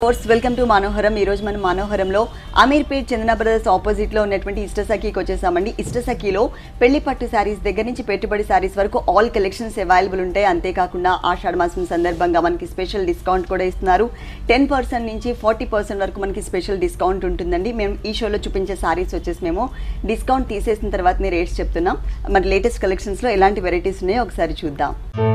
course welcome to మనోహరం ఈ రోజు మనం మనోహరంలో అమీర్పేట్ చందన బ్రదర్స్ ఆపోజిట్ లో ఉన్నటువంటి ఇష్టసఖీకి వచ్చేసామండి ఇష్టసఖీలో పెళ్లి పట్టు శారీస్ దగ్గర నుంచి పెట్టుబడి శారీస్ వరకు ఆల్ కలెక్షన్స్ అవైలబుల్ ఉంటాయి అంతేకాకుండా ఆషాఢ మాసం సందర్భంగా మనకి స్పెషల్ డిస్కౌంట్ కూడా ఇస్తున్నారు టెన్ పర్సెంట్ నుంచి ఫార్టీ పర్సెంట్ వరకు మనకి స్పెషల్ డిస్కౌంట్ ఉంటుందండి మేము ఈ షోలో చూపించే శారీస్ వచ్చేసి మేము డిస్కౌంట్ తీసేసిన తర్వాతనే రేట్స్ చెప్తున్నాం మరి లేటెస్ట్ కలెక్షన్స్లో ఎలాంటి వెరైటీస్ ఉన్నాయో ఒకసారి చూద్దాం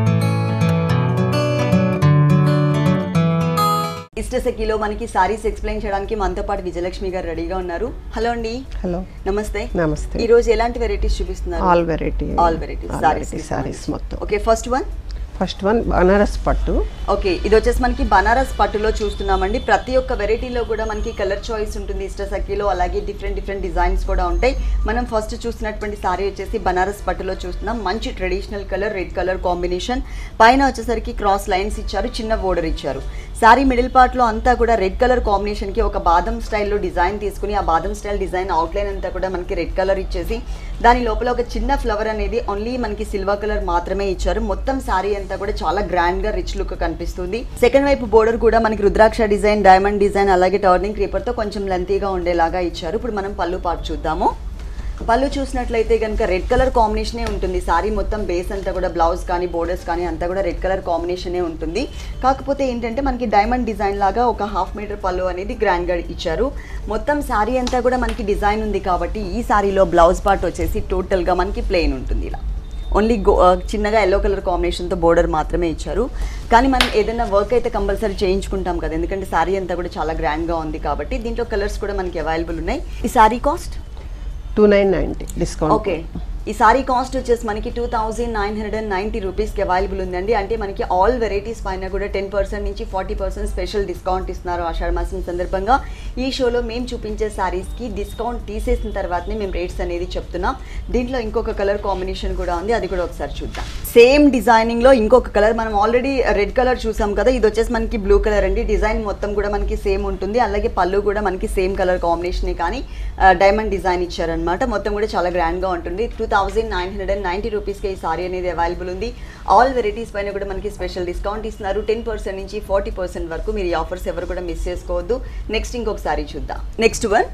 ఇష్టసఖిలో మనకి సారీస్ ఎక్స్ప్లెయిన్ చేయడానికి మనతో పాటు విజయలక్ష్మి గారు రెడీగా ఉన్నారు హలో అండి హలో నమస్తే నమస్తే ఈ రోజు ఎలాంటి వెరైటీస్ చూపిస్తున్నారు all variety all varieties sarees sarees మొత్తం okay first one first one Banaras పట్టు ఓకే ఇది వచ్చేసి మనకి బనారస్ పట్టులో చూస్తున్నామండి ప్రతి ఒక్క వెరైటీలో కూడా మనకి కలర్ చాయిస్ ఉంటుంది ఇష్ట సఖీలో అలాగే డిఫరెంట్ డిఫరెంట్ డిజైన్స్ కూడా ఉంటాయి మనం ఫస్ట్ చూసినటువంటి సారీ వచ్చేసి బనారస్ పట్టులో చూస్తున్నాం మంచి traditional colour red colour combination పైన వచ్చేసరికి క్రాస్ లైన్స్ ఇచ్చారు చిన్న బోర్డర్ ఇచ్చారు సారీ మిడిల్ పార్ట్లో అంతా కూడా రెడ్ కలర్ కాంబినేషన్కి ఒక బాదం స్టైల్లో డిజైన్ తీసుకుని ఆ బాదం స్టైల్ డిజైన్ అవుట్లైన్ అంతా కూడా మనకి రెడ్ కలర్ ఇచ్చేసి దాని లోపల ఒక చిన్న ఫ్లవర్ అనేది ఓన్లీ మనకి సిల్వర్ కలర్ మాత్రమే ఇచ్చారు మొత్తం సారీ అంతా కూడా చాలా గ్రాండ్ గా రిచ్ లుక్ కనిపిస్తుంది సెకండ్ వైపు బోర్డర్ కూడా మనకి రుద్రాక్ష డిజైన్ డైమండ్ డిజైన్ అలాగే టర్నింగ్ క్రీపర్ తో కొంచెం లెంతీగా ఉండేలాగా ఇచ్చారు ఇప్పుడు మనం పళ్ళు పాటు చూద్దాము పళ్ళు చూసినట్లయితే కనుక రెడ్ కలర్ కాంబినేషనే ఉంటుంది సారీ మొత్తం బేస్ అంతా కూడా బ్లౌజ్ కానీ బోర్డర్స్ కానీ అంతా కూడా రెడ్ కలర్ కాంబినేషనే ఉంటుంది కాకపోతే ఏంటంటే మనకి డైమండ్ డిజైన్ లాగా ఒక హాఫ్ మీటర్ పళ్ళు అనేది గ్రాండ్గా ఇచ్చారు మొత్తం సారీ అంతా కూడా మనకి డిజైన్ ఉంది కాబట్టి ఈ సారీలో బ్లౌజ్ పార్ట్ వచ్చేసి టోటల్గా మనకి ప్లెయిన్ ఉంటుంది ఇలా ఓన్లీ గో ఆ, చిన్నగా ఎల్లో కలర్ కాంబినేషన్తో బోర్డర్ మాత్రమే ఇచ్చారు కానీ మనం ఏదైనా వర్క్ అయితే కంపల్సరీ చేయించుకుంటాం కదా ఎందుకంటే సారీ అంతా కూడా చాలా గ్రాండ్గా ఉంది కాబట్టి దీంట్లో కలర్స్ కూడా మనకి అవైలబుల్ ఉన్నాయి ఈ sorry cost two nine ninety discount okay ఈ సారీ కాస్ట్ వచ్చేసి మనకి two thousand nine hundred and ninety రూపీస్కి అవైలబుల్ ఉందండి అంటే మనకి ఆల్ వెరైటీస్ పైన కూడా టెన్ పర్సెంట్ నుంచి ఫార్టీ పర్సెంట్ స్పెషల్ డిస్కౌంట్ ఇస్తున్నారు ఆషాఢ మాసం సందర్భంగా ఈ షోలో మేము చూపించే సారీస్కి డిస్కౌంట్ తీసేసిన తర్వాతనే మేము రేట్స్ అనేది చెప్తున్నాం దీంట్లో ఇంకొక కలర్ కాంబినేషన్ కూడా ఉంది అది కూడా ఒకసారి చూద్దాం సేమ్ డిజైనింగ్లో ఇంకొక కలర్ మనం ఆల్రెడీ రెడ్ కలర్ చూసాం కదా ఇది వచ్చేసి మనకి బ్లూ కలర్ అండి డిజైన్ మొత్తం కూడా మనకి సేమ్ ఉంటుంది అలాగే పళ్ళు కూడా మనకి సేమ్ కలర్ కాంబినేషనే కానీ డైమండ్ డిజైన్ ఇచ్చారనమాట మొత్తం కూడా చాలా గ్రాండ్గా ఉంటుంది two thousand nine hundred and ninety రూపీస్కి ఈ సారీ అనేది అవైలబుల్ ఉంది ఆల్ వెరైటీస్ పైన కూడా మనకి స్పెషల్ డిస్కౌంట్ ఇస్తున్నారు టెన్ పర్సెంట్ నుంచి ఫార్టీ పర్సెంట్ వరకు మీరు ఈ ఆఫర్స్ ఎవరు కూడా మిస్ చేసుకోవద్దు నెక్స్ట్ ఇంకొక సారీ చూద్దాం నెక్స్ట్ వన్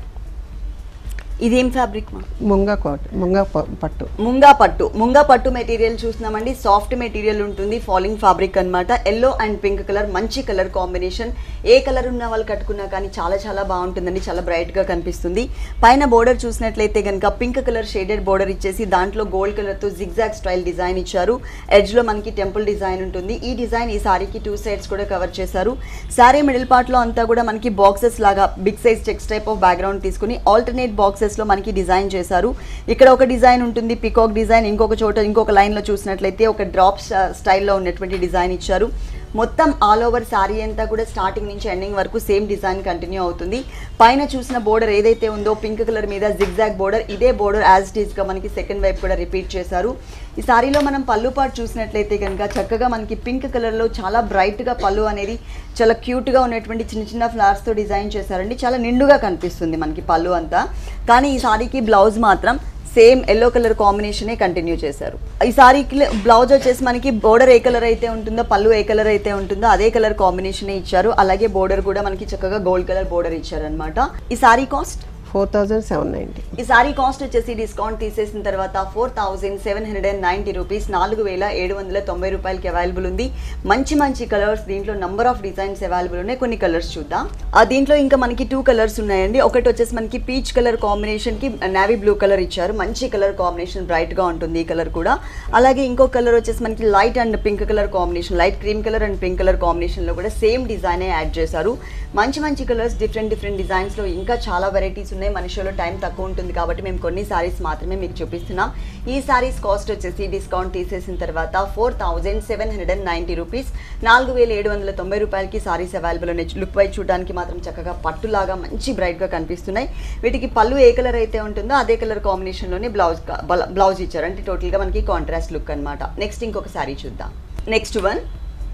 ఇదేం ఫ్యాబ్రిక్ మా ముంగా కోట్ ముంగా ప- పట్టు ముంగా పట్టు ముంగా పట్టు మెటీరియల్ చూస్తున్నామండి సాఫ్ట్ మెటీరియల్ ఉంటుంది ఫాలింగ్ ఫ్యాబ్రిక్ అన్నమాట ఎల్లో అండ్ పింక్ కలర్ మంచి కలర్ కాంబినేషన్ ఏ కలర్ ఉన్న వాళ్ళు కట్టుకున్నా కానీ చాలా చాలా బాగుంటుందండి చాలా బ్రైట్ గా కనిపిస్తుంది పైన బోర్డర్ చూసినట్లయితే కనుక పింక్ కలర్ షేడెడ్ బోర్డర్ ఇచ్చేసి దాంట్లో గోల్డ్ కలర్ తో జిగ్జాగ్ స్టైల్ డిజైన్ ఇచ్చారు ఎడ్జ్ లో మనకి టెంపుల్ డిజైన్ ఉంటుంది ఈ డిజైన్ ఈ సారీకి టూ సైడ్స్ కూడా కవర్ చేశారు సారీ మిడిల్ పార్ట్ లో అంతా కూడా మనకి బాక్సెస్ లాగా big size checks type of background తీసుకుని ఆల్టర్నేట్ బాక్సెస్ లో మనకి డిజైన్ చేశారు ఇక్కడ ఒక డిజైన్ ఉంటుంది పికాక్ డిజైన్ ఇంకొక చోట ఇంకొక లైన్ లో చూసినట్లయితే ఒక డ్రాప్ స్టైల్లో ఉన్నటువంటి డిజైన్ ఇచ్చారు మొత్తం ఆల్ ఓవర్ శారీ అంతా కూడా స్టార్టింగ్ నుంచి ఎండింగ్ వరకు సేమ్ డిజైన్ కంటిన్యూ అవుతుంది పైన చూసిన బోర్డర్ ఏదైతే ఉందో పింక్ కలర్ మీద జిగ్జాగ్ బోర్డర్ ఇదే బోర్డర్ యాజ్ ఇట్ గా మనకి సెకండ్ వైపు కూడా రిపీట్ చేశారు ఈ సారీలో మనం పళ్ళు పాటు చూసినట్లయితే కనుక చక్కగా మనకి పింక్ కలర్లో చాలా బ్రైట్గా పళ్ళు అనేది చాలా క్యూట్గా ఉన్నటువంటి చిన్న చిన్న ఫ్లవర్స్తో డిజైన్ చేశారండి చాలా నిండుగా కనిపిస్తుంది మనకి పళ్ళు అంతా కానీ ఈ సారీకి బ్లౌజ్ మాత్రం సేమ్ ఎల్లో కలర్ కాంబినేషనే కంటిన్యూ చేశారు ఈ సారీకి బ్లౌజ్ వచ్చేసి మనకి బోర్డర్ ఏ కలర్ అయితే ఉంటుందో పళ్ళు ఏ కలర్ అయితే ఉంటుందో అదే కలర్ కాంబినేషనే ఇచ్చారు అలాగే బోర్డర్ కూడా మనకి చక్కగా గోల్డ్ కలర్ బోర్డర్ ఇచ్చారనమాట ఈ sorry cost four thousand seven ninety ఈ సారీ కాస్ట్ వచ్చేసి డిస్కౌంట్ తీసేసిన తర్వాత four thousand seven hundred and ninety rupees నాలుగు వేల ఏడు వందల తొంభై రూపాయలకి అవైలబుల్ ఉంది మంచి మంచి కలర్స్ దీంట్లో నంబర్ ఆఫ్ డిజైన్స్ అవైలబుల్ ఉన్నాయి కొన్ని కలర్స్ చూద్దాం ఆ దీంట్లో ఇంకా మనకి టూ కలర్స్ ఉన్నాయండి ఒకటి వచ్చేసి మనకి పీచ్ కలర్ కాంబినేషన్ కి నావీ బ్లూ కలర్ ఇచ్చారు మంచి కలర్ కాంబినేషన్ బ్రైట్ గా ఉంటుంది ఈ కలర్ కూడా అలాగే ఇంకో కలర్ వచ్చేసి మనకి light and pink colour combination light cream colour and pink colour combination లో కూడా సేమ్ డిజైన్ యాడ్ చేశారు మంచి మంచి కలర్స్ డిఫరెంట్ డిఫరెంట్ డిజైన్స్ లో ఇంకా చాలా వెరైటీస్ ఉన్నాయి మన షోలో టైం తక్కువ ఉంటుంది కాబట్టి మేము కొన్ని సారీస్ మాత్రమే మీకు చూపిస్తున్నాం ఈ సారీస్ కాస్ట్ వచ్చేసి డిస్కౌంట్ తీసేసిన తర్వాత four thousand seven hundred and ninety rupees నాలుగు వేల ఏడు వందల తొంభై రూపాయలకి సారీస్ అవైలబుల్ ఉన్నాయి లుక్ వైజ్ చూడడానికి మాత్రం చక్కగా పట్టులాగా మంచి బ్రైట్గా కనిపిస్తున్నాయి వీటికి పళ్ళు ఏ కలర్ అయితే ఉంటుందో అదే కలర్ కాంబినేషన్లోనే బ్లౌజ్ బ్లౌజ్ ఇచ్చారు అంటే టోటల్గా మనకి కాంట్రాస్ట్ లుక్ అన్నమాట నెక్స్ట్ ఇంకొక సారీ చూద్దాం నెక్స్ట్ వన్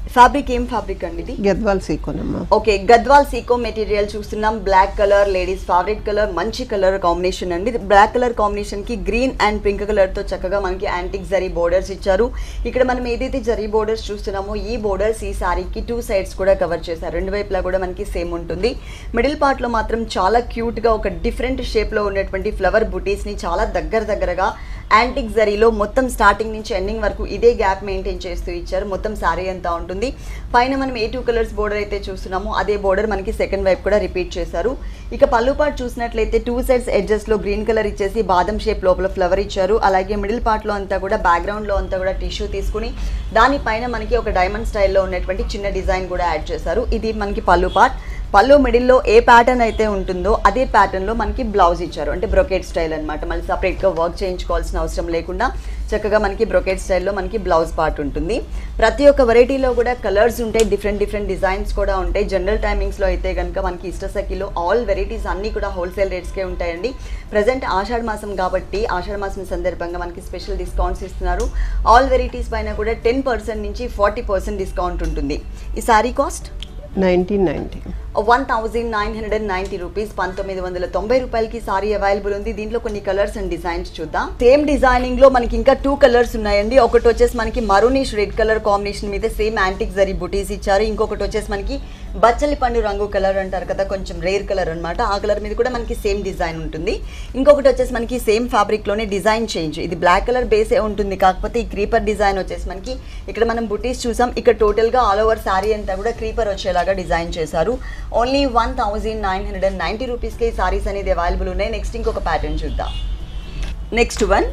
ఫ్యాబ్రిక్ ఏం ఫ్యాబ్రిక్ అండి ఇది గద్వాల్ సీకోనమ్మా ఓకే గద్వాల్ సీకో మెటీరియల్ చూస్తున్నాం black colour ladies favourite colour మంచి కలర్ కాంబినేషన్ అండి బ్లాక్ కలర్ కాంబినేషన్ కి గ్రీన్ అండ్ పింక్ కలర్ తో చక్కగా మనకి యాంటిక్ జరీ బోర్డర్స్ ఇచ్చారు ఇక్కడ మనం ఏదైతే జరీ బోర్డర్స్ చూస్తున్నామో ఈ బోర్డర్స్ ఈ సారీకి టూ సైడ్స్ కూడా కవర్ చేశారు రెండు వైపులా కూడా మనకి సేమ్ ఉంటుంది మిడిల్ పార్ట్ లో మాత్రం చాలా క్యూట్ గా ఒక డిఫరెంట్ షేప్ లో ఉన్నటువంటి ఫ్లవర్ బుటీస్ ని చాలా దగ్గర దగ్గరగా యాంటిక్ జరీలో మొత్తం స్టార్టింగ్ నుంచి ఎండింగ్ వరకు ఇదే గ్యాప్ మెయింటైన్ చేస్తూ ఇచ్చారు మొత్తం శారీ అంతా ఉంటుంది పైన మనం ఏ టూ కలర్స్ బోర్డర్ అయితే చూస్తున్నామో అదే బోర్డర్ మనకి సెకండ్ వైపు కూడా రిపీట్ చేశారు ఇక పళ్ళు పార్ట్ చూసినట్లయితే టూ సైడ్స్ ఎడ్జెస్ లో గ్రీన్ కలర్ ఇచ్చేసి బాదం షేప్ లోపల ఫ్లవర్ ఇచ్చారు అలాగే మిడిల్ పార్ట్ లో అంతా కూడా బ్యాక్గ్రౌండ్ లో అంతా కూడా టిష్యూ తీసుకుని దానిపైన మనకి ఒక డైమండ్ స్టైల్లో ఉన్నటువంటి చిన్న డిజైన్ కూడా యాడ్ చేశారు ఇది మనకి పళ్ళు పార్ట్ పళ్ళు మిడిల్లో ఏ ప్యాటర్న్ అయితే ఉంటుందో అదే ప్యాటర్న్లో మనకి బ్లౌజ్ ఇచ్చారు అంటే బ్రొకెట్ స్టైల్ అనమాట మళ్ళీ సపరేట్గా వర్క్ చేయించుకోవాల్సిన అవసరం లేకుండా చక్కగా మనకి బ్రొకెట్ స్టైల్లో మనకి బ్లౌజ్ పార్ట్ ఉంటుంది ప్రతి ఒక్క వెరైటీలో కూడా కలర్స్ ఉంటాయి డిఫరెంట్ డిఫరెంట్ డిజైన్స్ కూడా ఉంటాయి జనరల్ టైమింగ్స్లో అయితే కనుక మనకి ఇష్టసఖిలో ఆల్ వెరైటీస్ అన్నీ కూడా హోల్సేల్ రేట్స్కే ఉంటాయండి ప్రజెంట్ ఆషాఢ మాసం కాబట్టి ఆషాఢ మాసం సందర్భంగా మనకి స్పెషల్ డిస్కౌంట్స్ ఇస్తున్నారు ఆల్ వెరైటీస్ పైన కూడా టెన్ పర్సెంట్ నుంచి ఫార్టీ పర్సెంట్ డిస్కౌంట్ ఉంటుంది ఈ sorry cost nineteen ninety one thousand nine hundred and ninety rupees పంతొమ్మిది వందల తొంభై రూపాయలకి సారీ అవైలబుల్ ఉంది దీంట్లో కొన్ని కలర్స్ అండ్ డిజైన్స్ చూద్దాం సేమ్ డిజైనింగ్ లో మనకి ఇంకా టూ కలర్స్ ఉన్నాయండి ఒకటి వచ్చేసి మనకి మరూనిష్ రెడ్ కలర్ కాంబినేషన్ మీద సేమ్ యాంటిక్ జరీ బుటీస్ ఇచ్చారు ఇంకొకటి వచ్చేసి మనకి బచ్చలి పండు రంగు కలర్ అంటారు కదా కొంచెం రేర్ కలర్ అన్నమాట ఆ కలర్ మీద కూడా మనకి సేమ్ డిజైన్ ఉంటుంది ఇంకొకటి వచ్చేసి మనకి సేమ్ ఫ్యాబ్రిక్ లోనే డిజైన్ చేంజ్ ఇది బ్లాక్ కలర్ బేసే ఉంటుంది కాకపోతే ఈ క్రీపర్ డిజైన్ వచ్చేసి మనకి ఇక్కడ మనం బుటీస్ చూసాం ఇక్కడ టోటల్ గా ఆల్ ఓవర్ శారీ అంతా కూడా క్రీపర్ వచ్చేలాగా డిజైన్ చేశారు only one thousand nine hundred and ninety రూపీస్కి ఈ సారీస్ అనేది అవైలబుల్ ఉన్నాయి నెక్స్ట్ ఇంకొక ప్యాటర్న్ చూద్దాం next one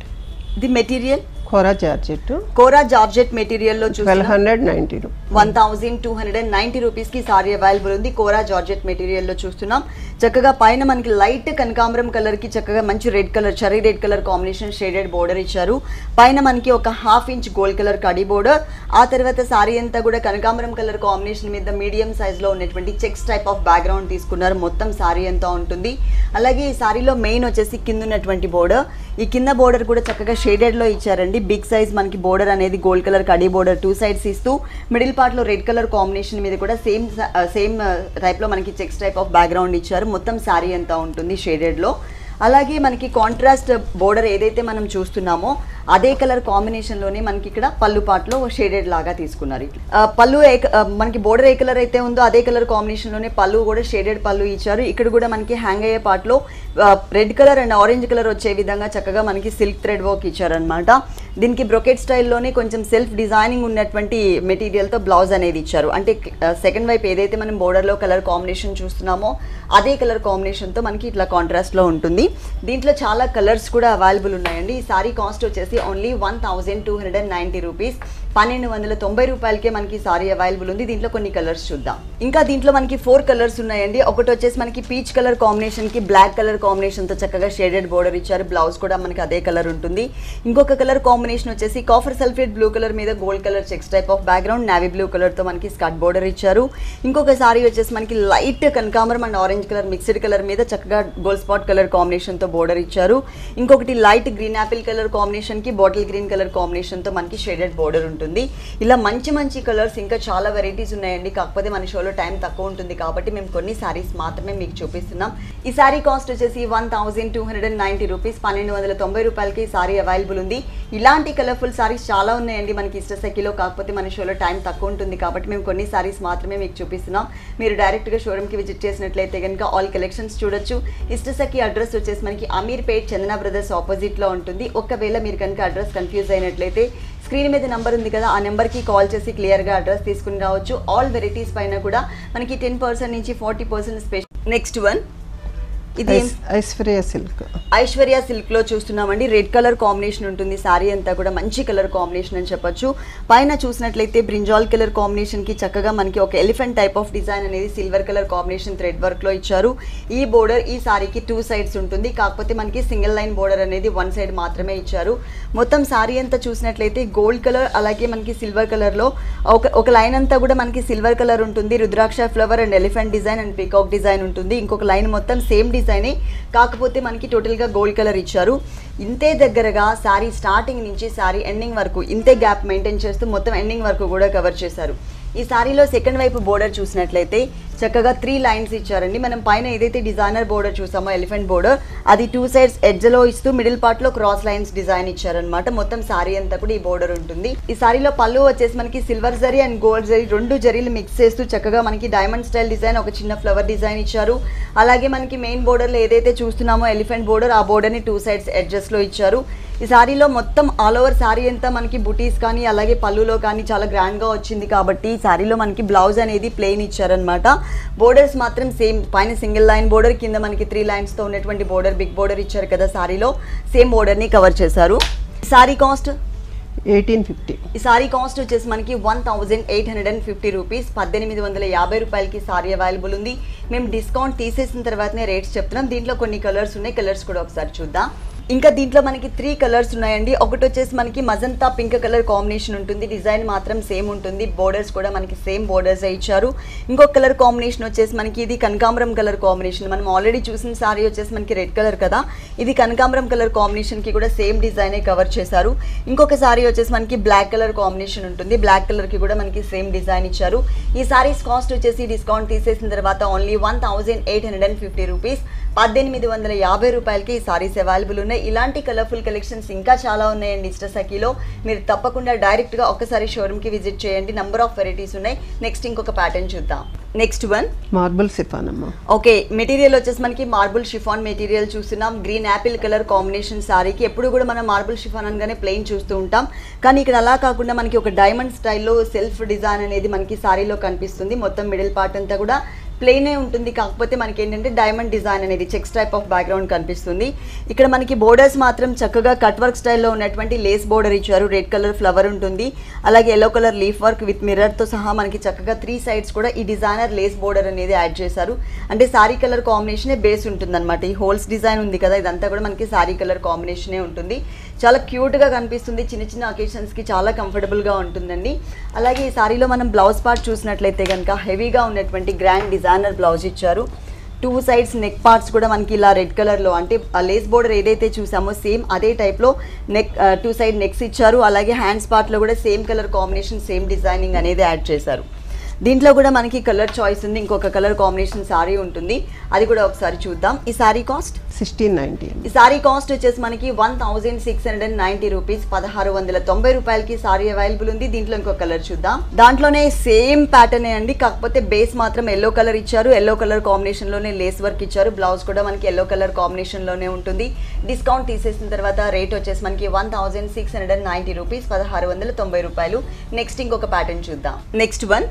the material Kora georgette Kora georgette మెటీరియల్లో ట్వెల్వ్ చూసి hundred ninety one thousand two hundred and ninety రూపీస్కి సారీ అవైలబుల్ ఉంది కోరా జార్జెట్ మెటీరియల్లో చూస్తున్నాం చక్కగా పైన మనకి లైట్ కనకాంబరం కలర్కి చక్కగా మంచి రెడ్ కలర్ చరీ red colour combination shaded border ఇచ్చారు పైన మనకి ఒక హాఫ్ ఇంచ్ గోల్డ్ కలర్ కడి బోర్డర్ ఆ తర్వాత సారీ అంతా కూడా కనకాంబరం కలర్ కాంబినేషన్ మీద మీడియం సైజ్లో ఉన్నటువంటి చెక్స్ టైప్ ఆఫ్ బ్యాక్గ్రౌండ్ తీసుకున్నారు మొత్తం సారీ అంతా ఉంటుంది అలాగే ఈ సారీలో మెయిన్ వచ్చేసి కింద ఉన్నటువంటి బోర్డర్ ఈ కింద బోర్డర్ కూడా చక్కగా షేడెడ్లో ఇచ్చారండి బిగ్ సైజ్ మనకి బోర్డర్ అనేది గోల్డ్ కలర్ కడి బోర్డర్ టూ సైడ్స్ ఇస్తూ మిడిల్ పార్ట్లో రెడ్ కలర్ కాంబినేషన్ మీద కూడా సేమ్ సేమ్ టైప్లో మనకి చెక్స్ టైప్ ఆఫ్ బ్యాక్గ్రౌండ్ ఇచ్చారు మొత్తం శారీ అంతా ఉంటుంది షేడెడ్లో అలాగే మనకి కాంట్రాస్ట్ బోర్డర్ ఏదైతే మనం చూస్తున్నామో అదే కలర్ కాంబినేషన్లోనే మనకి ఇక్కడ పళ్ళు పాటలో షేడెడ్ లాగా తీసుకున్నారు ఆ, పళ్ళు ఏ క- ఆ, మనకి బోర్డర్ ఏ కలర్ అయితే ఉందో అదే కలర్ కాంబినేషన్లోనే పళ్ళు కూడా షేడెడ్ పళ్ళు ఇచ్చారు ఇక్కడ కూడా మనకి హ్యాంగ్ అయ్యే పార్ట్లో red colour and orange colour వచ్చే విధంగా చక్కగా మనకి సిల్క్ థ్రెడ్ వర్క్ ఇచ్చారనమాట దీనికి బ్రొకెట్ స్టైల్లోనే కొంచెం సెల్ఫ్ డిజైనింగ్ ఉన్నటువంటి మెటీరియల్తో బ్లౌజ్ అనేది ఇచ్చారు అంటే సెకండ్ వైపు ఏదైతే మనం బోర్డర్లో కలర్ కాంబినేషన్ చూస్తున్నామో అదే కలర్ కాంబినేషన్తో మనకి ఇట్లా కాంట్రాస్ట్లో ఉంటుంది దీంట్లో చాలా కలర్స్ కూడా అవైలబుల్ ఉన్నాయండి ఈ సారీ కాస్ట్ వచ్చేసి only one thousand two hundred and ninety rupees పన్నెండు వందల తొంభై రూపాయలకే మనకి సారీ అవైలబుల్ ఉంది దీంట్లో కొన్ని కలర్స్ చూద్దాం ఇంకా దీంట్లో మనకి ఫోర్ కలర్స్ ఉన్నాయండి ఒకటి వచ్చేసి మనకి పీచ్ కలర్ కాంబినేషన్ కి బ్లాక్ కలర్ కాంబినేషన్ తో చక్కగా షేడెడ్ బోర్డర్ ఇచ్చారు బ్లౌజ్ కూడా మనకి అదే కలర్ ఉంటుంది ఇంకొక కలర్ కాంబినేషన్ వచ్చేసి కాఫర్ సల్ఫేట్ బ్లూ కలర్ మీద gold colour checks type of background navy blue colour తో మనకి స్కర్ట్ బోర్డర్ ఇచ్చారు ఇంకొక సారీ వచ్చేసి మనకి లైట్ కనకాంబరం and orange colour mixed colour మీద చక్కగా గోల్డ్ స్పాట్ కలర్ కాంబినేషన్ తో బోర్డర్ ఇచ్చారు ఇంకొకటి light green apple colour combination కి బాటిల్ గ్రీన్ కలర్ కాంబినేషన్ తో మనకి షేడెడ్ బోర్డర్ ఉంటుంది ఇలా మంచి మంచి కలర్స్ ఇంకా చాలా వెరైటీస్ ఉన్నాయండి కాకపోతే మన షోలో టైం తక్కువ ఉంటుంది కాబట్టి మేము కొన్ని సారీస్ మాత్రమే మీకు చూపిస్తున్నాం ఈ సారీ కాస్ట్ వచ్చేసి one thousand two hundred and ninety rupees పన్నెండు వందల తొంభై రూపాయలకి ఈ సారీ అవైలబుల్ ఉంది ఇలాంటి కలర్ఫుల్ సారీస్ చాలా ఉన్నాయండి మనకి ఇష్ట సఖిలో కాకపోతే మన షోలో టైం తక్కువ ఉంటుంది కాబట్టి మేము కొన్ని సారీస్ మాత్రమే మీకు చూపిస్తున్నాం మీరు డైరెక్ట్గా షోరూమ్కి విజిట్ చేసినట్లయితే కనుక ఆల్ కలెక్షన్స్ చూడొచ్చు ఇష్ట సఖి అడ్రస్ వచ్చేసి మనకి అమీర్పేట్ చందన బ్రదర్స్ ఆపోజిట్లో ఉంటుంది ఒకవేళ మీరు కనుక అడ్రస్ కన్ఫ్యూజ్ అయినట్లయితే స్క్రీన్ మీద నెంబర్ ఉంది కదా ఆ నెంబర్కి కాల్ చేసి క్లియర్గా అడ్రస్ తీసుకుని రావచ్చు ఆల్ వెరైటీస్ పైన కూడా మనకి టెన్ పర్సెంట్ నుంచి forty percent special next one ఇది ఏం ఐశ్వర్య సిల్క్ ఐశ్వర్య సిల్క్ లో చూస్తున్నామండి రెడ్ కలర్ కాంబినేషన్ ఉంటుంది సారీ అంతా కూడా మంచి కలర్ కాంబినేషన్ అని చెప్పొచ్చు పైన చూసినట్లయితే బ్రింజాల్ కలర్ కాంబినేషన్ కి చక్కగా మనకి ఒక ఎలిఫెంట్ టైప్ ఆఫ్ డిజైన్ అనేది silver colour combination thread work లో ఇచ్చారు ఈ బోర్డర్ ఈ సారీకి టూ సైడ్స్ ఉంటుంది కాకపోతే మనకి సింగిల్ లైన్ బోర్డర్ అనేది వన్ సైడ్ మాత్రమే ఇచ్చారు మొత్తం సారీ అంతా చూసినట్లయితే గోల్డ్ కలర్ అలాగే మనకి సిల్వర్ కలర్ లో ఒక ఒక లైన్ అంతా కూడా మనకి సిల్వర్ కలర్ ఉంటుంది rudraksha flower and elephant design and peacock design ఉంటుంది ఇంకొక లైన్ మొత్తం సేమ్ డిజైన్ డిజైనే కాకపోతే మనకి టోటల్గా గోల్డ్ కలర్ ఇచ్చారు ఇంతే దగ్గరగా శారీ స్టార్టింగ్ నుంచి శారీ ఎండింగ్ వరకు ఇంతే గ్యాప్ మెయింటైన్ చేస్తూ మొత్తం ఎండింగ్ వరకు కూడా కవర్ చేశారు ఈ సారీలో సెకండ్ వైపు బోర్డర్ చూసినట్లయితే చక్కగా త్రీ లైన్స్ ఇచ్చారండి మనం పైన ఏదైతే డిజైనర్ బోర్డర్ చూసామో ఎలిఫెంట్ బోర్డర్ అది టూ సైడ్స్ ఎడ్జ్లో ఇస్తూ మిడిల్ పార్ట్ లో క్రాస్ లైన్స్ డిజైన్ ఇచ్చారనమాట మొత్తం సారీ అంతా కూడా ఈ బోర్డర్ ఉంటుంది ఈ సారీలో పళ్ళు వచ్చేసి మనకి silver zari and gold zari రెండు జరీలు మిక్స్ చేస్తూ చక్కగా మనకి డైమండ్ స్టైల్ డిజైన్ ఒక చిన్న ఫ్లవర్ డిజైన్ ఇచ్చారు అలాగే మనకి మెయిన్ బోర్డర్లో ఏదైతే చూస్తున్నామో ఎలిఫెంట్ బోర్డర్ ఆ బోర్డర్ని టూ సైడ్స్ ఎడ్జెస్లో ఇచ్చారు ఈ సారీలో మొత్తం ఆల్ ఓవర్ సారీ అంతా మనకి బుటీస్ కానీ అలాగే పళ్ళులో కానీ చాలా గ్రాండ్గా వచ్చింది కాబట్టి ఈ సారీలో మనకి బ్లౌజ్ అనేది ప్లెయిన్ ఇచ్చారనమాట బోర్డర్స్ మాత్రం సేమ్ పైన సింగిల్ లైన్ బోర్డర్ కింద మనకి త్రీ లైన్స్తో ఉన్నటువంటి బోర్డర్ బిగ్ బోర్డర్ ఇచ్చారు కదా సారీలో సేమ్ బోర్డర్ని కవర్ చేశారు సారీ కాస్ట్ ఎయిటీన్ ఫిఫ్టీ ఈ సారీ కాస్ట్ వచ్చేసి మనకి one thousand eight hundred and fifty rupees పద్దెనిమిది వందల యాభై రూపాయలకి సారీ అవైలబుల్ ఉంది మేము డిస్కౌంట్ తీసేసిన తర్వాతనే రేట్స్ చెప్తున్నాం దీంట్లో కొన్ని కలర్స్ ఉన్నాయి కలర్స్ కూడా ఒకసారి చూద్దాం ఇంకా దీంట్లో మనకి త్రీ కలర్స్ ఉన్నాయండి ఒకటి వచ్చేసి మనకి మజంతా పింక్ కలర్ కాంబినేషన్ ఉంటుంది డిజైన్ మాత్రం సేమ్ ఉంటుంది బోర్డర్స్ కూడా మనకి సేమ్ బోర్డర్స్ ఇచ్చారు ఇంకొక కలర్ కాంబినేషన్ వచ్చేసి మనకి ఇది కనకాంబరం కలర్ కాంబినేషన్ మనం ఆల్రెడీ చూసిన సారీ వచ్చేసి మనకి రెడ్ కలర్ కదా ఇది కనకాంబరం కలర్ కాంబినేషన్కి కూడా సేమ్ డిజైనే కవర్ చేశారు ఇంకొక సారీ వచ్చేసి మనకి బ్లాక్ కలర్ కాంబినేషన్ ఉంటుంది బ్లాక్ కలర్కి కూడా మనకి సేమ్ డిజైన్ ఇచ్చారు ఈ సారీస్ కాస్ట్ వచ్చేసి డిస్కౌంట్ తీసేసిన తర్వాత only one thousand eight hundred and fifty rupees పద్దెనిమిది వందల యాభై రూపాయలకి ఈ సారీస్ అవైలబుల్ ఉన్నాయి ఇలాంటి కలర్ఫుల్ కలెక్షన్స్ ఇంకా చాలా ఉన్నాయండి ఇష్ట సఖీలో మీరు తప్పకుండా డైరెక్ట్గా ఒక్కసారి షోరూమ్కి విజిట్ చేయండి నెంబర్ ఆఫ్ వెరైటీస్ ఉన్నాయి నెక్స్ట్ ఇంకొక ప్యాటర్న్ చూద్దాం నెక్స్ట్ వన్ మార్బుల్ సిఫాన్ అమ్మా ఓకే మెటీరియల్ వచ్చేసి మనకి మార్బుల్ షిఫాన్ మెటీరియల్ చూస్తున్నాం గ్రీన్ యాపిల్ కలర్ కాంబినేషన్ సారీకి ఎప్పుడు కూడా మనం మార్బుల్ షిఫాన్ అనగానే ప్లెయిన్ చూస్తూ ఉంటాం కానీ ఇక్కడ అలా కాకుండా మనకి ఒక డైమండ్ స్టైల్లో సెల్ఫ్ డిజైన్ అనేది మనకి సారీలో కనిపిస్తుంది మొత్తం మిడిల్ పార్ట్ అంతా కూడా ప్లెయినే ఉంటుంది కాకపోతే మనకి ఏంటంటే డైమండ్ డిజైన్ అనేది చెక్స్ టైప్ ఆఫ్ బ్యాక్గ్రౌండ్ కనిపిస్తుంది ఇక్కడ మనకి బోర్డర్స్ మాత్రం చక్కగా కట్ వర్క్ స్టైల్లో ఉన్నటువంటి లేస్ బోర్డర్ ఇచ్చారు రెడ్ కలర్ ఫ్లవర్ ఉంటుంది అలాగే yellow colour leaf work with మిర్రర్తో సహా మనకి చక్కగా త్రీ సైడ్స్ కూడా ఈ డిజైనర్ లేస్ బోర్డర్ అనేది యాడ్ చేశారు అంటే సారీ కలర్ కాంబినేషనే బేస్ ఉంటుందన్నమాట ఈ హోల్స్ డిజైన్ ఉంది కదా ఇదంతా కూడా మనకి సారీ కలర్ కాంబినేషనే ఉంటుంది చాలా క్యూట్గా కనిపిస్తుంది చిన్న చిన్న అకేషన్స్కి చాలా కంఫర్టబుల్గా ఉంటుందండి అలాగే ఈ సారీలో మనం బ్లౌజ్ పార్ట్ చూసినట్లయితే కనుక హెవీగా ఉన్నటువంటి గ్రాండ్ డిజైనర్ బ్లౌజ్ ఇచ్చారు టూ సైడ్స్ నెక్ పార్ట్స్ కూడా మనకి ఇలా రెడ్ కలర్లో అంటే ఆ లేస్ బోర్డర్ ఏదైతే చూసామో సేమ్ అదే టైప్లో నెక్ టూ సైడ్ నెక్స్ ఇచ్చారు అలాగే హ్యాండ్స్ పార్ట్లో కూడా same colour combination same designing అనేది యాడ్ చేశారు దీంట్లో కూడా మనకి కలర్ చాయిస్ ఉంది ఇంకొక కలర్ కాంబినేషన్ సారీ ఉంటుంది అది కూడా ఒకసారి చూద్దాం ఈ సారీ కాస్ట్ సిక్స్టీన్ నైంటీ ఈ సారీ కాస్ట్ వచ్చేసి మనకి one thousand six hundred and ninety rupees పదహారు వందల తొంభై రూపాయలకి సారీ అవైలబుల్ ఉంది దీంట్లో ఇంకో కలర్ చూద్దాం దాంట్లోనే సేమ్ ప్యాటర్న్ అండి కాకపోతే బేస్ మాత్రం ఎల్లో కలర్ ఇచ్చారు ఎల్లో కలర్ కాంబినేషన్ లోనే లేస్ వర్క్ ఇచ్చారు బ్లౌజ్ కూడా మనకి ఎల్లో కలర్ కాంబినేషన్ లోనే ఉంటుంది డిస్కౌంట్ తీసేసిన తర్వాత రేట్ వచ్చేసి మనకి one thousand six hundred and ninety rupees పదహారు వందల తొంభై రూపాయలు నెక్స్ట్ ఇంకొక ప్యాటర్న్ చూద్దాం నెక్స్ట్ వన్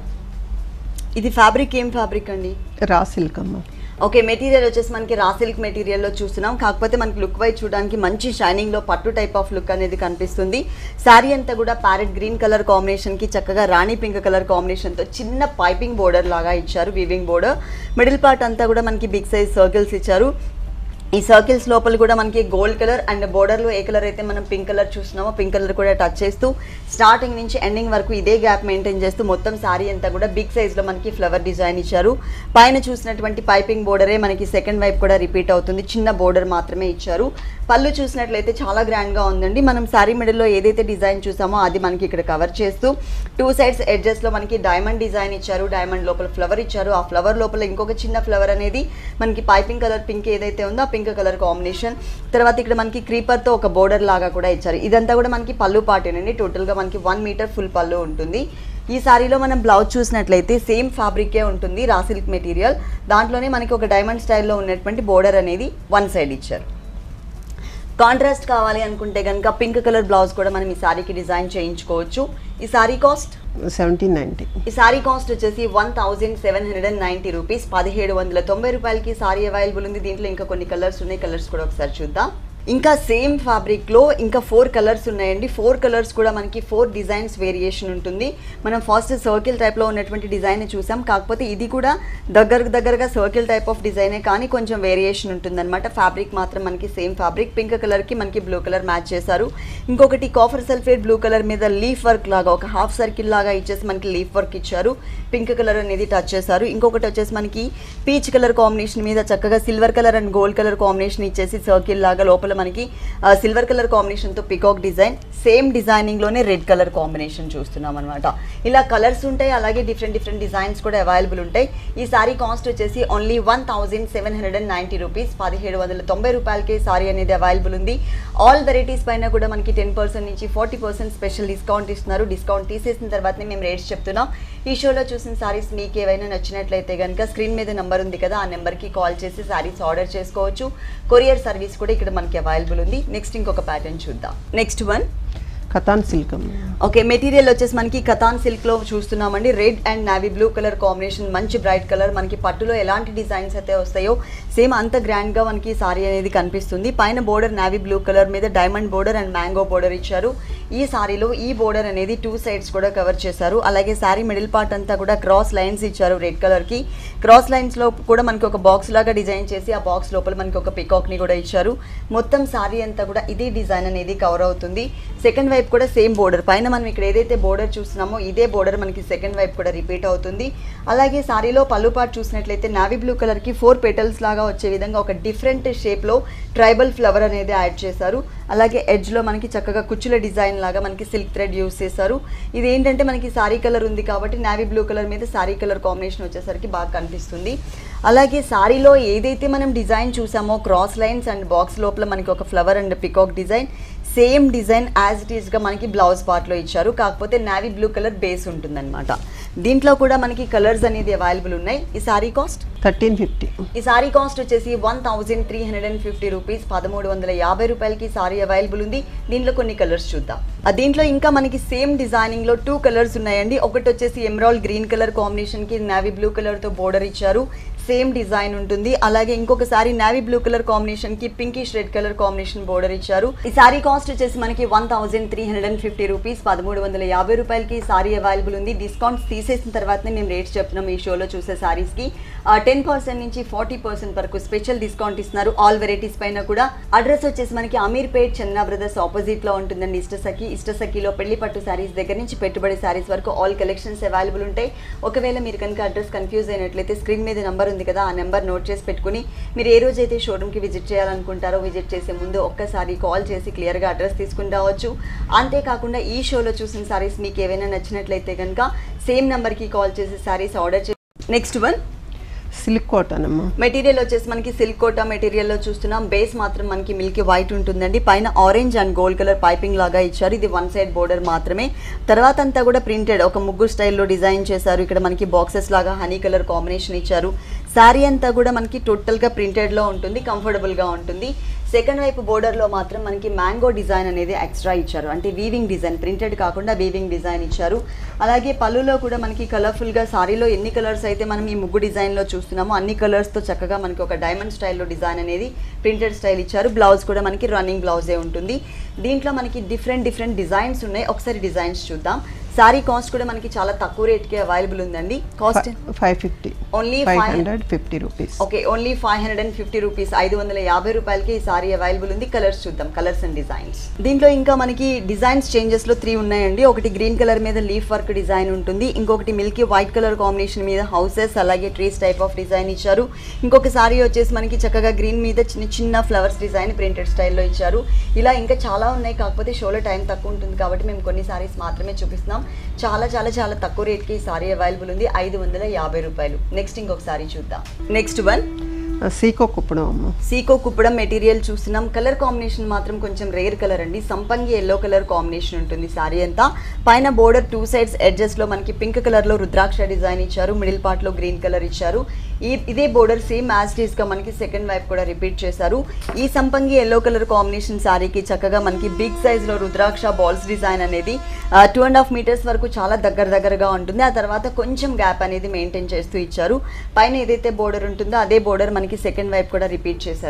ఇది ఫ్యాబ్రిక్ ఏం ఫ్యాబ్రిక్ అండి రా సిల్క్ అమ్మా ఓకే మెటీరియల్ వచ్చేసి మనకి రా సిల్క్ మెటీరియల్లో చూస్తున్నాం కాకపోతే మనకి లుక్ వైజ్ చూడడానికి మంచి షైనింగ్లో పట్టు టైప్ ఆఫ్ లుక్ అనేది కనిపిస్తుంది శారీ అంతా కూడా ప్యారెట్ గ్రీన్ కలర్ కాంబినేషన్కి చక్కగా రాణి పింక్ కలర్ కాంబినేషన్తో చిన్న పైపింగ్ బోర్డర్ లాగా ఇచ్చారు వీవింగ్ బోర్డర్ మిడిల్ పార్ట్ అంతా కూడా మనకి బిగ్ సైజ్ సర్కిల్స్ ఇచ్చారు ఈ సర్కిల్స్ లోపల కూడా మనకి గోల్డ్ కలర్ అండ్ బోర్డర్లో ఏ కలర్ అయితే మనం పింక్ కలర్ చూస్తున్నామో పింక్ కలర్ కూడా టచ్ చేస్తూ స్టార్టింగ్ నుంచి ఎండింగ్ వరకు ఇదే గ్యాప్ మెయింటైన్ చేస్తూ మొత్తం శారీ అంతా కూడా బిగ్ సైజ్లో మనకి ఫ్లవర్ డిజైన్ ఇచ్చారు పైన చూసినటువంటి పైపింగ్ బోర్డరే మనకి సెకండ్ వైపు కూడా రిపీట్ అవుతుంది చిన్న బోర్డర్ మాత్రమే ఇచ్చారు పళ్ళు చూసినట్లయితే చాలా గ్రాండ్గా ఉందండి మనం శారీ మిడిల్లో ఏదైతే డిజైన్ చూసామో అది మనకి ఇక్కడ కవర్ చేస్తూ టూ సైడ్స్ ఎడ్జెస్లో మనకి డైమండ్ డిజైన్ ఇచ్చారు డైమండ్ లోపల ఫ్లవర్ ఇచ్చారు ఆ ఫ్లవర్ లోపల ఇంకొక చిన్న ఫ్లవర్ అనేది మనకి పైపింగ్ కలర్ పింక్ ఏదైతే ఉందో ఆ పింక్ కలర్ కాంబినేషన్ తర్వాత ఇక్కడ మనకి క్రీపర్తో ఒక బోర్డర్ లాగా కూడా ఇచ్చారు ఇదంతా కూడా మనకి పళ్ళు పాటేనండి టోటల్గా మనకి వన్ మీటర్ ఫుల్ పళ్ళు ఉంటుంది ఈ సారీలో మనం బ్లౌజ్ చూసినట్లయితే సేమ్ ఫ్యాబ్రికే ఉంటుంది రా సిల్క్ మెటీరియల్ దాంట్లోనే మనకి ఒక డైమండ్ స్టైల్లో ఉన్నటువంటి బోర్డర్ అనేది వన్ సైడ్ ఇచ్చారు కాంట్రాస్ట్ కావాలి అనుకుంటే కనుక పింక్ కలర్ బ్లౌజ్ కూడా మనం ఈ సారీకి డిజైన్ చేయించుకోవచ్చు ఈ సారీ కాస్ట్ సెవెంటీన్ నైంటీ ఈ సారీ కాస్ట్ వచ్చేసి one thousand seven hundred and ninety rupees పదిహేడు వందల తొంభై రూపాయలకి సారీ అవైలబుల్ ఉంది దీంట్లో ఇంకా కొన్ని కలర్స్ ఉన్నాయి కలర్స్ కూడా ఒకసారి చూద్దాం ఇంకా సేమ్ ఫ్యాబ్రిక్లో ఇంకా ఫోర్ కలర్స్ ఉన్నాయండి ఫోర్ కలర్స్ కూడా మనకి ఫోర్ డిజైన్స్ వేరియేషన్ ఉంటుంది మనం ఫస్ట్ సర్కిల్ టైప్లో ఉన్నటువంటి డిజైన్ చూసాం కాకపోతే ఇది కూడా దగ్గర దగ్గరగా సర్కిల్ టైప్ ఆఫ్ డిజైనే కానీ కొంచెం వేరియేషన్ ఉంటుందన్నమాట ఫ్యాబ్రిక్ మాత్రం మనకి సేమ్ ఫ్యాబ్రిక్ పింక్ కలర్కి మనకి బ్లూ కలర్ మ్యాచ్ చేశారు ఇంకొకటి కాఫర్ సల్ఫేట్ బ్లూ కలర్ మీద లీఫ్ వర్క్ లాగా ఒక హాఫ్ సర్కిల్ లాగా ఇచ్చేసి మనకి లీఫ్ వర్క్ ఇచ్చారు పింక్ కలర్ అనేది టచ్ చేశారు ఇంకొకటి వచ్చేసి మనకి పీచ్ కలర్ కాంబినేషన్ మీద చక్కగా silver colour and gold colour combination ఇచ్చేసి సర్కిల్ లాగా లోపల మనకి సిల్వర్ కలర్ కాంబినేషన్తో పికాక్ డిజైన్ సేమ్ డిజైనింగ్లోనే రెడ్ కలర్ కాంబినేషన్ చూస్తున్నాం అనమాట ఇలా కలర్స్ ఉంటాయి అలాగే డిఫరెంట్ డిఫరెంట్ డిజైన్స్ కూడా అవైలబుల్ ఉంటాయి ఈ సారీ కాస్ట్ వచ్చేసి only one thousand seven hundred and ninety rupees పదిహేడు వందల తొంభై రూపాయలకి సారీ అనేది అవైలబుల్ ఉంది ఆల్ వెరైటీస్ పైన కూడా మనకి టెన్ పర్సెంట్ నుంచి ఫార్టీ పర్సెంట్ స్పెషల్ డిస్కౌంట్ ఇస్తున్నారు డిస్కౌంట్ తీసేసిన తర్వాతనే మేము రేట్స్ చెప్తున్నాం ఈ షోలో చూసిన సారీస్ మీకు ఏవైనా నచ్చినట్లయితే కనుక స్క్రీన్ మీద నెంబర్ ఉంది కదా ఆ నెంబర్కి కాల్ చేసి సారీస్ ఆర్డర్ చేసుకోవచ్చు కొరియర్ సర్వీస్ కూడా ఇక్కడ మనకి అవైలబుల్ ఉంది నెక్స్ట్ ఇంకొక ప్యాటర్న్ చూద్దాం నెక్స్ట్ వన్ కథాన్ సిల్క్ అమ్మ ఓకే మెటీరియల్ వచ్చేసి మనకి కథాన్ సిల్క్ లో చూస్తున్నామండి red and navy blue colour combination మంచి బ్రైట్ కలర్ మనకి పట్టులో ఎలాంటి డిజైన్స్ అయితే వస్తాయో సేమ్ అంత గ్రాండ్ గా మనకి సారీ అనేది కనిపిస్తుంది పైన బోర్డర్ నావీ బ్లూ కలర్ మీద diamond border and mango border ఇచ్చారు ఈ సారీలో ఈ బోర్డర్ అనేది టూ సైడ్స్ కూడా కవర్ చేశారు అలాగే సారీ మిడిల్ పార్ట్ అంతా కూడా క్రాస్ లైన్స్ ఇచ్చారు రెడ్ కలర్ కి క్రాస్ లైన్స్ లో కూడా మనకి ఒక బాక్స్ లాగా డిజైన్ చేసి ఆ బాక్స్ లోపల మనకి ఒక పికాక్ ని కూడా ఇచ్చారు మొత్తం సారీ అంతా కూడా ఇదే డిజైన్ అనేది కవర్ అవుతుంది సెకండ్ వైపు కూడా సేమ్ బోర్డర్ పైన మనం ఇక్కడ ఏదైతే బోర్డర్ చూస్తున్నామో ఇదే బోర్డర్ మనకి సెకండ్ వైపు కూడా రిపీట్ అవుతుంది అలాగే సారీలో పళ్ళు పాటు చూసినట్లయితే నావీ బ్లూ కలర్ కి ఫోర్ పెటల్స్ లాగా వచ్చే విధంగా ఒక డిఫరెంట్ షేప్ లో ట్రైబల్ ఫ్లవర్ అనేది యాడ్ చేశారు అలాగే ఎడ్జ్ లో మనకి చక్కగా కుచ్చుల డిజైన్ లాగా మనకి సిల్క్ థ్రెడ్ యూస్ చేశారు ఇది ఏంటంటే మనకి సారీ కలర్ ఉంది కాబట్టి నావీ బ్లూ కలర్ మీద సారీ కలర్ కాంబినేషన్ వచ్చేసరికి బాగా కనిపిస్తుంది అలాగే సారీలో ఏదైతే మనం డిజైన్ చూసామో క్రాస్ లైన్స్ అండ్ బాక్స్ లోపల మనకి ఒక flower and peacock design same design as it ఈస్గా మనకి బ్లౌజ్ పార్ట్లో ఇచ్చారు కాకపోతే నావీ బ్లూ కలర్ బేస్ ఉంటుందన్నమాట దీంట్లో కూడా మనకి కలర్స్ అనేది అవైలబుల్ ఉన్నాయి ఈ సారీ కాస్ట్ థర్టీన్ ఫిఫ్టీ ఈ సారీ కాస్ట్ వచ్చేసి one thousand three hundred and fifty rupees పదమూడు వందల యాభై రూపాయలకి సారీ అవైలబుల్ ఉంది దీంట్లో కొన్ని కలర్స్ చూద్దాం ఆ దీంట్లో ఇంకా మనకి సేమ్ డిజైనింగ్ లో టూ కలర్స్ ఉన్నాయండి ఒకటి వచ్చేసి ఎమరాల్డ్ గ్రీన్ కలర్ కాంబినేషన్ కి నావీ బ్లూ కలర్ తో బోర్డర్ ఇచ్చారు సేమ్ డిజైన్ ఉంటుంది అలాగే ఇంకొకసారి నావీ బ్లూ కలర్ కాంబినేషన్ కి pinkish red colour combination border ఇచ్చారు ఈ సారీ కాస్ట్ వచ్చేసి మనకి one thousand three hundred and fifty rupees పదమూడు వందల యాభై రూపాయలకి సారీ అవైలబుల్ ఉంది డిస్కౌంట్స్ తీసేసిన తర్వాతనే మేము రేట్స్ చెప్తున్నాం ఈ షోలో చూసే సారీస్ కి టెన్ పర్సెంట్ నుంచి ఫార్టీ పర్సెంట్ వరకు స్పెషల్ డిస్కౌంట్ ఇస్తున్నారు ఆల్ వెరైటీస్ పైన కూడా అడ్రస్ వచ్చేసి మనకి అమీర్పేట్ చందనా బ్రదర్స్ ఆపోజిట్ లో ఉంటుందండి ఇష్టసఖి ఇష్టసఖిలో పెళ్లి పట్టు సారీస్ దగ్గర నుంచి పెట్టుబడి సారీస్ వరకు ఆల్ కలెక్షన్స్ అవైలబుల్ ఉంటాయి ఒకవేళ మీరు కనుక అడ్రస్ కన్ఫ్యూజ్ అయినట్లయితే స్క్రీన్ మీద నెంబర్ ఉంది కదా ఆ నెంబర్ నోట్ చేసి పెట్టుకుని మీరు ఏ రోజైతే షోరూమ్కి విజిట్ చేయాలనుకుంటారో విజిట్ చేసే ముందు ఒక్కసారి కాల్ చేసి క్లియర్గా అడ్రస్ తీసుకుని రావచ్చు అంతేకాకుండా ఈ షోలో చూసిన సారీస్ మీకు ఏవైనా నచ్చినట్లయితే కనుక సేమ్ నెంబర్కి కాల్ చేసి సారీస్ ఆర్డర్ చే నెక్స్ట్ వన్ సిల్క్ కాటన్ అమ్మ మెటీరియల్ వచ్చేసి మనకి సిల్క్ కోటా మెటీరియల్లో చూస్తున్నాం బేస్ మాత్రం మనకి మిల్కీ వైట్ ఉంటుందండి పైన orange and gold colour piping లాగా ఇచ్చారు ఇది వన్ సైడ్ బోర్డర్ మాత్రమే తర్వాత అంతా కూడా ప్రింటెడ్ ఒక ముగ్గు స్టైల్లో డిజైన్ చేశారు ఇక్కడ మనకి బాక్సెస్ లాగా హనీ కలర్ కాంబినేషన్ ఇచ్చారు శారీ అంతా కూడా మనకి టోటల్గా ప్రింటెడ్లో ఉంటుంది కంఫర్టబుల్గా ఉంటుంది సెకండ్ వైపు బోర్డర్లో మాత్రం మనకి మ్యాంగో డిజైన్ అనేది ఎక్స్ట్రా ఇచ్చారు అంటే వీవింగ్ డిజైన్ ప్రింటెడ్ కాకుండా వీవింగ్ డిజైన్ ఇచ్చారు అలాగే పళ్ళులో కూడా మనకి కలర్ఫుల్గా సారీలో ఎన్ని కలర్స్ అయితే మనం ఈ ముగ్గు డిజైన్లో చూస్తున్నామో అన్ని కలర్స్తో చక్కగా మనకి ఒక డైమండ్ స్టైల్లో డిజైన్ అనేది ప్రింటెడ్ స్టైల్ ఇచ్చారు బ్లౌజ్ కూడా మనకి రన్నింగ్ బ్లౌజే ఉంటుంది దీంట్లో మనకి డిఫరెంట్ డిఫరెంట్ డిజైన్స్ ఉన్నాయి ఒకసారి డిజైన్స్ చూద్దాం సారీ కాస్ట్ కూడా మనకి చాలా తక్కువ రేట్కి అవైలబుల్ ఉందండి cost five fifty only five five hundred fifty rupees okay only five hundred and fifty rupees ఐదు వందల యాభై రూపాయలకి ఈ సారీ అవైలబుల్ ఉంది కలర్స్ చూద్దాం కలర్స్ అండ్ డిజైన్స్ దీంట్లో ఇంకా మనకి డిజైన్స్ చేంజెస్ లో త్రీ ఉన్నాయండి ఒకటి గ్రీన్ కలర్ మీద లీఫ్ వర్క్ డిజైన్ ఉంటుంది ఇంకొకటి మిల్కీ వైట్ కలర్ కాంబినేషన్ మీద హౌసెస్ అలాగే ట్రీస్ టైప్ ఆఫ్ డిజైన్ ఇచ్చారు ఇంకొక సారీ వచ్చేసి మనకి చక్కగా గ్రీన్ మీద చిన్న చిన్న ఫ్లవర్స్ డిజైన్ ప్రింటెడ్ స్టైల్లో ఇచ్చారు ఇలా ఇంకా చాలా ఉన్నాయి కాకపోతే షోలో టైం తక్కువ ఉంటుంది కాబట్టి మేము కొన్ని సారీస్ మాత్రమే చూపిస్తున్నాం చాలా చాలా చాలా తక్కువ రేట్కి ఈ సారీ అవైలబుల్ ఉంది ఐదు వందల యాభై రూపాయలు నెక్స్ట్ ఇంకొక సారీ చూద్దాం నెక్స్ట్ వన్ సీకో కుప్పడం అమ్మ సీకో కుప్పడం మెటీరియల్ చూస్తున్నాం కలర్ కాంబినేషన్ మాత్రం కొంచెం రేర్ కలర్ అండి సంపంగి ఎల్లో కలర్ కాంబినేషన్ ఉంటుంది సారీ అంతా పైన బోర్డర్ టూ సైడ్స్ ఎడ్జెస్ లో మనకి పింక్ కలర్ లో రుద్రాక్ష డిజైన్ ఇచ్చారు మిడిల్ పార్ట్ లో గ్రీన్ కలర్ ఇచ్చారు ఈ ఇదే బోర్డర్ సేమ్ యాజ్ గా మనకి సెకండ్ వైపు కూడా రిపీట్ చేశారు ఈ సంపంగి ఎల్లో కలర్ కాంబినేషన్ సారీకి చక్కగా మనకి బిగ్ సైజ్ లో రుద్రాక్ష బాల్స్ డిజైన్ అనేది టూ అండ్ హాఫ్ మీటర్స్ వరకు చాలా దగ్గర దగ్గరగా ఉంటుంది ఆ తర్వాత కొంచెం గ్యాప్ అనేది మెయింటైన్ చేస్తూ ఇచ్చారు పైన ఏదైతే బోర్డర్ ఉంటుందో అదే బోర్డర్ మనకి సెకండ్ వైపు కూడా రిపీట్ చేశారు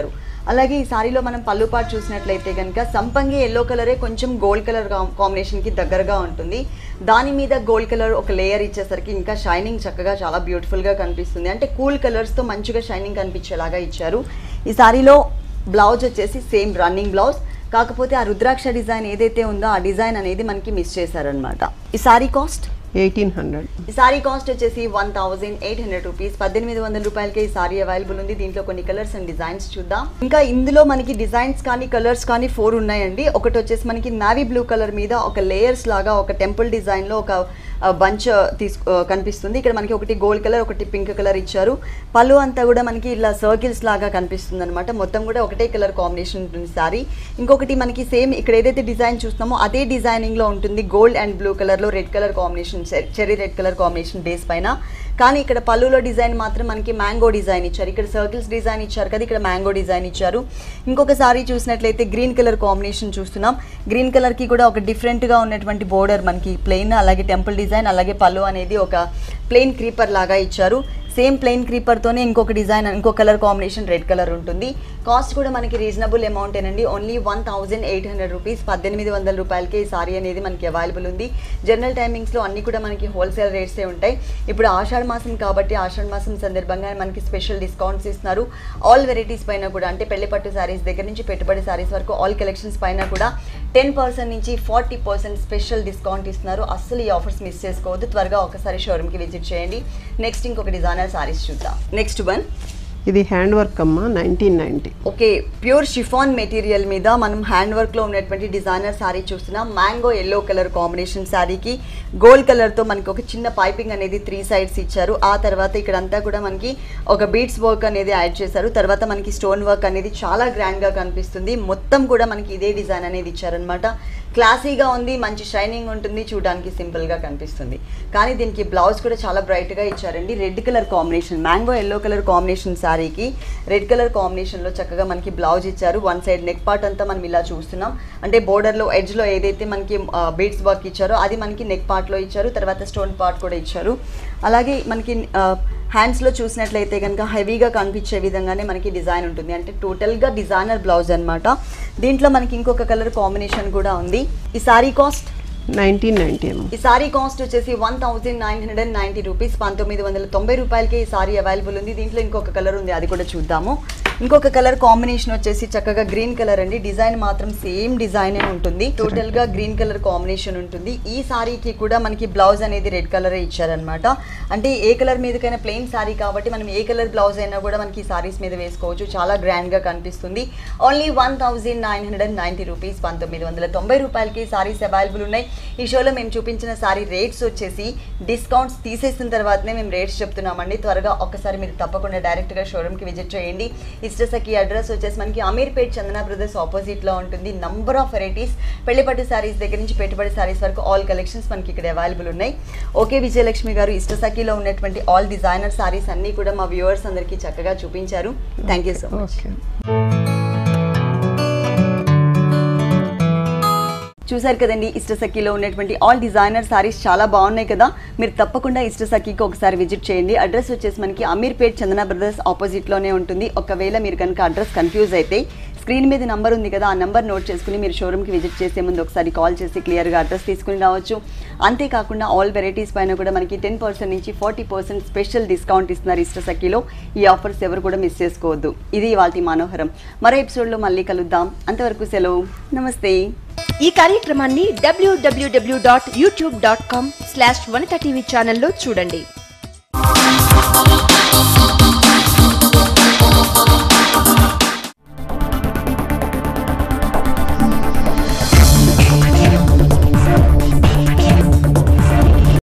అలాగే ఈ సారీలో మనం పళ్ళు పాటు చూసినట్లయితే కనుక సంపంగి ఎల్లో కలరే కొంచెం గోల్డ్ కలర్ కాంబినేషన్కి దగ్గరగా ఉంటుంది దాని మీద గోల్డ్ కలర్ ఒక లేయర్ ఇచ్చేసరికి ఇంకా షైనింగ్ చక్కగా చాలా బ్యూటిఫుల్గా కనిపిస్తుంది అంటే కూల్ కలర్స్తో మంచిగా షైనింగ్ కనిపించేలాగా ఇచ్చారు ఈ సారీలో బ్లౌజ్ వచ్చేసి సేమ్ రన్నింగ్ బ్లౌజ్ కాకపోతే ఆ రుద్రాక్ష డిజైన్ ఏదైతే ఉందో ఆ డిజైన్ అనేది మనకి మిస్ చేశారనమాట ఈ సారీ కాస్ట్ ఎయిటీన్ హండ్రెడ్ ఈ సారీ కాస్ట్ వచ్చేసి one thousand eight hundred rupees పద్దెనిమిది వందల రూపాయలకి ఈ సారీ అవైలబుల్ ఉంది దీంట్లో కొన్ని కలర్స్ అండ్ డిజైన్స్ చూద్దాం ఇంకా ఇందులో మనకి డిజైన్స్ కానీ కలర్స్ కానీ ఫోర్ ఉన్నాయండి ఒకటి వచ్చేసి మనకి నావీ బ్లూ కలర్ మీద ఒక లేయర్స్ లాగా ఒక టెంపుల్ డిజైన్ లో ఒక బంచ్ తీసుకు ఆ, కనిపిస్తుంది ఇక్కడ మనకి ఒకటి గోల్డ్ కలర్ ఒకటి పింక్ కలర్ ఇచ్చారు పళ్ళు అంతా కూడా మనకి ఇలా సర్కిల్స్ లాగా కనిపిస్తుంది అనమాట మొత్తం కూడా ఒకటే కలర్ కాంబినేషన్ ఉంటుంది సారీ ఇంకొకటి మనకి సేమ్ ఇక్కడ ఏదైతే డిజైన్ చూస్తున్నామో అదే డిజైనింగ్ లో ఉంటుంది గోల్డ్ అండ్ బ్లూ కలర్ లో red colour combination cherry red colour combination base పైన కానీ ఇక్కడ పళ్ళులో డిజైన్ మాత్రం మనకి మ్యాంగో డిజైన్ ఇచ్చారు ఇక్కడ సర్కిల్స్ డిజైన్ ఇచ్చారు కదా ఇక్కడ మ్యాంగో డిజైన్ ఇచ్చారు ఇంకొక సారీ చూసినట్లయితే గ్రీన్ కలర్ కాంబినేషన్ చూస్తున్నాం గ్రీన్ కలర్ కి కూడా ఒక డిఫరెంట్ గా ఉన్నటువంటి బోర్డర్ మనకి ప్లెయిన్ అలాగే టెంపుల్ డిజైన్ అలాగే పళ్ళు అనేది ఒక ప్లెయిన్ క్రీపర్ లాగా ఇచ్చారు సేమ్ ప్లెయిన్ క్రీపర్తోనే ఇంకొక డిజైన్ ఇంకో కలర్ కాంబినేషన్ రెడ్ కలర్ ఉంటుంది కాస్ట్ కూడా మనకి రీజనబుల్ అమౌంట్ ఏనండి only one thousand eight hundred rupees పద్దెనిమిది వందల రూపాయలకే ఈ సారీ అనేది మనకి అవైలబుల్ ఉంది జనరల్ టైమింగ్స్లో అన్ని కూడా మనకి హోల్సేల్ రేట్సే ఉంటాయి ఇప్పుడు ఆషాఢ మాసం కాబట్టి ఆషాఢ మాసం సందర్భంగా మనకి స్పెషల్ డిస్కౌంట్స్ ఇస్తున్నారు ఆల్ వెరైటీస్ పైన కూడా అంటే పెళ్లి పట్టు శారీస్ దగ్గర నుంచి పెట్టుబడి శారీస్ వరకు ఆల్ కలెక్షన్స్ పైన కూడా టెన్ పర్సెంట్ నుంచి ఫార్టీ పర్సెంట్ స్పెషల్ డిస్కౌంట్ ఇస్తున్నారు అస్సలు ఈ ఆఫర్స్ మిస్ చేసుకోవద్దు త్వరగా ఒకసారి షోరూమ్కి విజిట్ చేయండి నెక్స్ట్ ఇంకొక డిజైనర్ సారీస్ చూద్దాం నెక్స్ట్ వన్ ఇది హ్యాండ్ వర్క్ అమ్మా nineteen ninety okay pure chiffon material మీద మనం హ్యాండ్ వర్క్లో ఉన్నటువంటి డిజైనర్ శారీ చూస్తున్నాం మ్యాంగో ఎల్లో కలర్ కాంబినేషన్ శారీకి గోల్డ్ కలర్తో మనకి ఒక చిన్న పైపింగ్ అనేది త్రీ సైడ్స్ ఇచ్చారు ఆ తర్వాత ఇక్కడంతా కూడా మనకి ఒక బీట్స్ వర్క్ అనేది యాడ్ చేశారు తర్వాత మనకి స్టోన్ వర్క్ అనేది చాలా గ్రాండ్గా కనిపిస్తుంది మొత్తం కూడా మనకి ఇదే డిజైన్ అనేది ఇచ్చారనమాట క్లాసీగా ఉంది మంచి షైనింగ్ ఉంటుంది చూడడానికి సింపుల్గా కనిపిస్తుంది కానీ దీనికి బ్లౌజ్ కూడా చాలా బ్రైట్గా ఇచ్చారండి red colour combination mango yellow colour combination శారీకి రెడ్ కలర్ కాంబినేషన్లో చక్కగా మనకి బ్లౌజ్ ఇచ్చారు వన్ సైడ్ నెక్ పార్ట్ అంతా మనం ఇలా చూస్తున్నాం అంటే బోర్డర్లో ఎడ్జ్లో ఏదైతే మనకి బీడ్స్ వర్క్ ఇచ్చారో అది మనకి నెక్ పార్ట్లో ఇచ్చారు తర్వాత స్టోన్ పార్ట్ కూడా ఇచ్చారు అలాగే మనకి హ్యాండ్స్లో చూసినట్లయితే కనుక హెవీగా కనిపించే విధంగానే మనకి డిజైన్ ఉంటుంది అంటే టోటల్గా డిజైనర్ బ్లౌజ్ అన్నమాట దీంట్లో మనకి ఇంకొక కలర్ కాంబినేషన్ కూడా ఉంది ఈ సారీ కాస్ట్ నైన్టీన్ నైంటీ అమ్మ ఈ సారీ కాస్ట్ వచ్చేసి one thousand nine hundred and ninety rupees పంతొమ్మిది వందల తొంభై రూపాయలకే ఈ సారీ అవైలబుల్ ఉంది దీంట్లో ఇంకొక కలర్ ఉంది అది కూడా చూద్దాము ఇంకొక కలర్ కాంబినేషన్ వచ్చేసి చక్కగా గ్రీన్ కలర్ అండి డిజైన్ మాత్రం సేమ్ డిజైనే ఉంటుంది టోటల్ గా గ్రీన్ కలర్ కాంబినేషన్ ఉంటుంది ఈ సారీకి కూడా మనకి బ్లౌజ్ అనేది రెడ్ కలరే ఇచ్చారనమాట అంటే ఏ కలర్ మీదకైనా ప్లెయిన్ సారీ కాబట్టి మనం ఏ కలర్ బ్లౌజ్ అయినా కూడా మనకి ఈ సారీస్ మీద వేసుకోవచ్చు చాలా గ్రాండ్ గా కనిపిస్తుంది only one thousand nine hundred and ninety rupees పంతొమ్మిది వందల తొంభై రూపాయలకి సారీస్ అవైలబుల్ ఉన్నాయి ఈ షోలో మేము చూపించిన సారీ రేట్స్ వచ్చేసి డిస్కౌంట్స్ తీసేసిన తర్వాతనే మేము రేట్స్ చెప్తున్నామండి త్వరగా ఒక్కసారి మీరు తప్పకుండా డైరెక్ట్గా షోరూమ్కి విజిట్ చేయండి ఇష్టసఖి అడ్రస్ వచ్చేసి మనకి అమీర్పేట్ చందన బ్రదర్స్ ఆపోజిట్లో ఉంటుంది నంబర్ ఆఫ్ వెరైటీస్ పెళ్లిపట్టు శారీస్ దగ్గర నుంచి పెట్టుబడి శారీస్ వరకు ఆల్ కలెక్షన్స్ మనకి ఇక్కడ అవైలబుల్ ఉన్నాయి ఓకే విజయలక్ష్మి గారు ఇష్టసఖిలో ఉన్నటువంటి ఆల్ డిజైనర్ శారీస్ అన్నీ కూడా మా వ్యూవర్స్ అందరికీ చక్కగా చూపించారు thank you so much okay చూసారు కదండి ఇష్టసఖిలో ఉన్నటువంటి ఆల్ డిజైనర్ సారీస్ చాలా బాగున్నాయి కదా మీరు తప్పకుండా ఇష్టసఖికి ఒకసారి విజిట్ చేయండి అడ్రస్ వచ్చేసి మనకి అమీర్పేట్ చందన బ్రదర్స్ ఆపోజిట్లోనే ఉంటుంది ఒకవేళ మీరు కనుక అడ్రస్ కన్ఫ్యూజ్ అయితే స్క్రీన్ మీద నంబర్ ఉంది కదా ఆ నంబర్ నోట్ చేసుకుని మీరు షోరూమ్కి విజిట్ చేసే ముందు ఒకసారి కాల్ చేసి క్లియర్గా అడ్రస్ తీసుకుని రావచ్చు అంతేకాకుండా ఆల్ వెరైటీస్ పైన కూడా మనకి టెన్ పర్సెంట్ నుంచి ఫార్టీ పర్సెంట్ స్పెషల్ డిస్కౌంట్ ఇస్తున్నారు ఇష్టసఖిలో ఈ ఆఫర్స్ ఎవరు కూడా మిస్ చేసుకోవద్దు ఇది వాటి మనోహరం మరో ఎపిసోడ్లో మళ్ళీ కలుద్దాం అంతవరకు సెలవు నమస్తే ఈ కార్యక్రమాన్ని W W W dot YouTube dot com slash Vanitha TV ఛానల్లో చూడండి